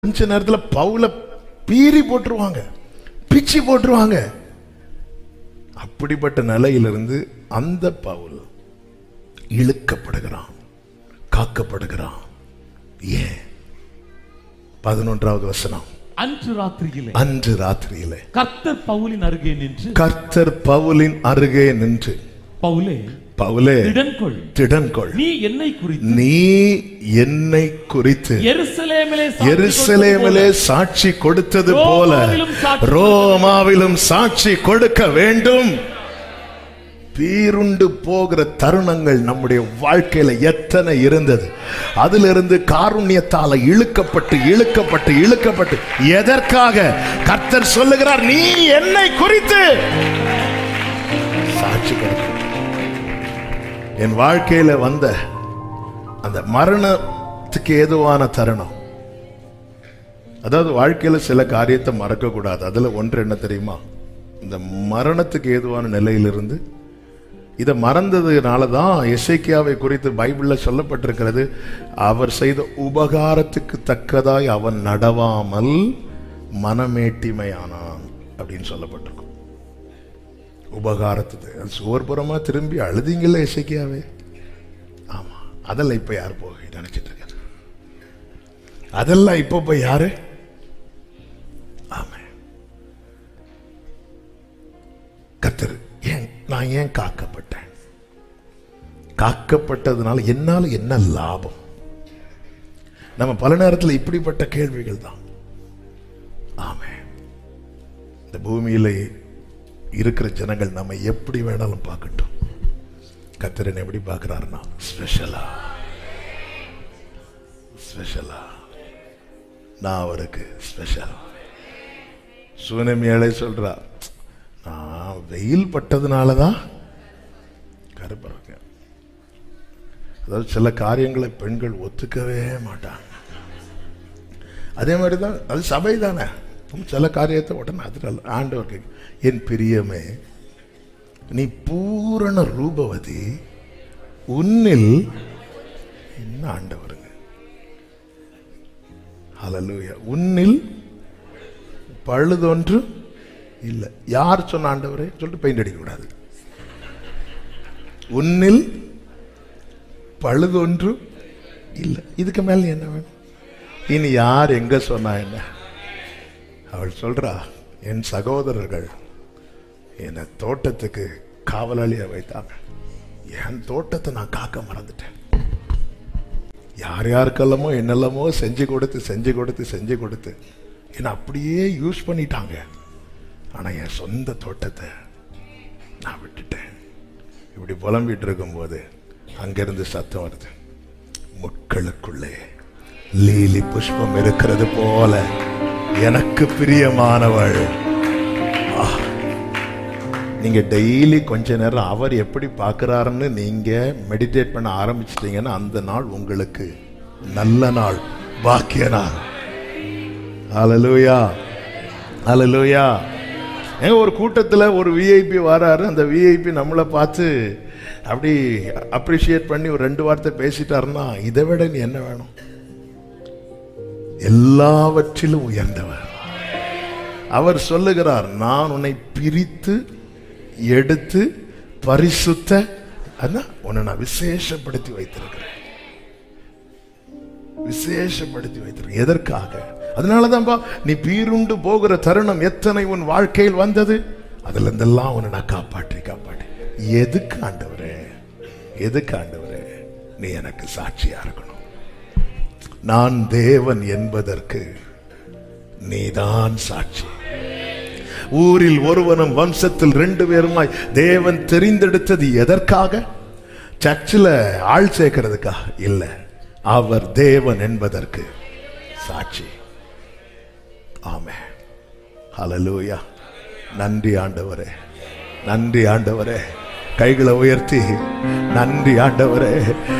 கொஞ்ச நேரத்துல பவுல பீறி போட்டுருவாங்க பிச்சு போட்டுருவாங்க அப்படிப்பட்ட நிலையிலிருந்து அந்த பவுல் இழுக்கப்படுகிறான் காக்கப்படுகிறான் ஏன் பதினொன்றாவது வசனம் அன்று ராத்திரியிலே அன்று ராத்திரியிலே கர்த்தர் பவுலின் அருகே நின்று கர்த்தர் பவுலின் அருகே நின்று பவுலே பவுலே திடன்கொள் திடன்கொள் நீ என்னை குறித்து நீ என்னை குறித்து எருசலேமிலே சாட்சி எருசலேமிலே சாட்சி கொடுத்தது போல ரோமாவிலும் சாட்சி ரோமாவிலும் சாட்சி கொடுக்க வேண்டும் பீருண்டு போகிற தருணங்கள் நம்முடைய வாழ்க்கையில எத்தனை இருந்தது அதிலிருந்து காருண்யத்தால இழுக்கப்பட்டு இழுக்கப்பட்டு இழுக்கப்பட்டு எதற்காக கர்த்தர் சொல்லுகிறார் நீ என்னை குறித்து சாட்சி கொடுக்க என் வாழ்க்கையில வந்த அந்த மரணத்துக்கு ஏதுவான தருணம் அதாவது வாழ்க்கையில சில காரியத்தை மறக்க கூடாது அதுல ஒன்று என்ன தெரியுமா இந்த மரணத்துக்கு ஏதுவான நிலையிலிருந்து இதை மறந்ததுனால தான் எசேக்கியாவை குறித்து பைபிள்ல சொல்லப்பட்டிருக்கிறது அவர் செய்த உபகாரத்துக்கு தக்கதாய் அவன் நடவாமல் மனமேட்டிமையானான் அப்படின்னு சொல்லப்பட்டிருக்கும் உபகாரத்துக்கு அது சுவர்புறமா திரும்பி அழுதிங்கல்ல எசேக்கியாவே ஆமா அதெல்லாம் இப்ப யார் போய் நினைச்சிட்டு இருக்காரு அதெல்லாம் இப்போ போய் யாரு ஆமா கத்தர் ஏன் நான் ஏன் காக்கப்பட்டேன் காக்கப்பட்டதுனால என்னால என்ன லாபம் நம்ம பல நேரத்தில் இப்படிப்பட்ட கேள்விகள் தான் ஆமே இந்த பூமியில இருக்கிற ஜனங்கள் நம்ம எப்படி வேணாலும் பார்க்கட்டும் கத்தரன் எப்படி பார்க்கிறாருன்னா ஸ்பெஷலா ஸ்பெஷலா நான் அவருக்கு ஸ்பெஷல் சுனமி ஏழை சொல்றா நான் வெயில் பட்டதுனால தான் கருப்பறங்க அதாவது சில காரியங்களை பெண்கள் ஒத்துக்கவே மாட்டாங்க அதே மாதிரி தான் அது சபை தானே சில காரியத்தை உடனே அது ஆண்டவருக்கு என் பிரியமே நீ பூரண ரூபவதி உன்னில் என்ன ஆண்டவருங்க ஹalleluya உன்னில் பழுதொன்று இல்லை யார் சொன்ன ஆண்டவரே சொல்லிட்டு பெயிண்ட் அடிக்க கூடாது உன்னில் பழுதொன்று இல்லை இதுக்கு மேல நீ என்ன வேணும் இனி யார் எங்க சொன்னா என்ன அவள் சொல்றா என் சகோதரர்கள் என்னை தோட்டத்துக்கு காவலாளியா வைத்தாங்க என் தோட்டத்தை நான் காக்க மறந்துட்டேன் யார் யாருக்கெல்லாமோ என்னெல்லாமோ செஞ்சு கொடுத்து செஞ்சு கொடுத்து செஞ்சு கொடுத்து என்னை அப்படியே யூஸ் பண்ணிட்டாங்க ஆனா என் சொந்த தோட்டத்தை நான் விட்டுட்டேன் இப்படி புலம்பிட்டு இருக்கும்போது அங்கிருந்து சத்தம் வருது முட்களுக்குள்ளே லீலி புஷ்பம் இருக்கிறது போல எனக்கு பிரியமானவள் ஆ. நீங்க டெய்லி கொஞ்ச நேரம் அவர் எப்படி பார்க்கறாருன்னு நீங்க மெடிடேட் பண்ண ஆரம்பிச்சிட்டீங்கன்னா அந்த நாள் உங்களுக்கு நல்ல நாள் பாக்கிய நாள் ஹalleluya ஹalleluya ஏங்க ஒரு கூட்டத்துல ஒரு விஐபி வராரு அந்த விஐபி நம்மளை பார்த்து அப்படி அப்ரிஷியேட் பண்ணி ஒரு ரெண்டு வார்த்தை பேசிட்டாருன்னா இதை விட நீ என்ன வேணும் எல்லாவற்றிலும் உயர்ந்தவர் அவர் சொல்லுகிறார் நான் உன்னை பிரித்து எடுத்து பரிசுத்த அதான் உன்னை நான் விசேஷப்படுத்தி வைத்திருக்கிறேன் விசேஷப்படுத்தி வைத்திருக்கிறேன் எதற்காக அதனாலதான்பா நீ பீருண்டு போகிற தருணம் எத்தனை உன் வாழ்க்கையில் வந்தது அதுல இருந்தெல்லாம் உன்னை நான் காப்பாற்றி காப்பாற்றி எதுக்கு ஆண்டவரே எதுக்கு ஆண்டவரே நீ எனக்கு சாட்சியா இருக்கணும் நான் தேவன் என்பதற்கு நீதான் சாட்சி ஊரில் ஒருவனும் வம்சத்தில் ரெண்டு பேருமாய் தேவன் தெரிந்தெடுத்தது எதற்காக சர்ச்சில் ஆள் சேர்க்கிறதுக்கா இல்ல அவர் தேவன் என்பதற்கு சாட்சி ஆமே ஹalleluya நன்றி ஆண்டவரே நன்றி ஆண்டவரே கைகளை உயர்த்தி நன்றி ஆண்டவரே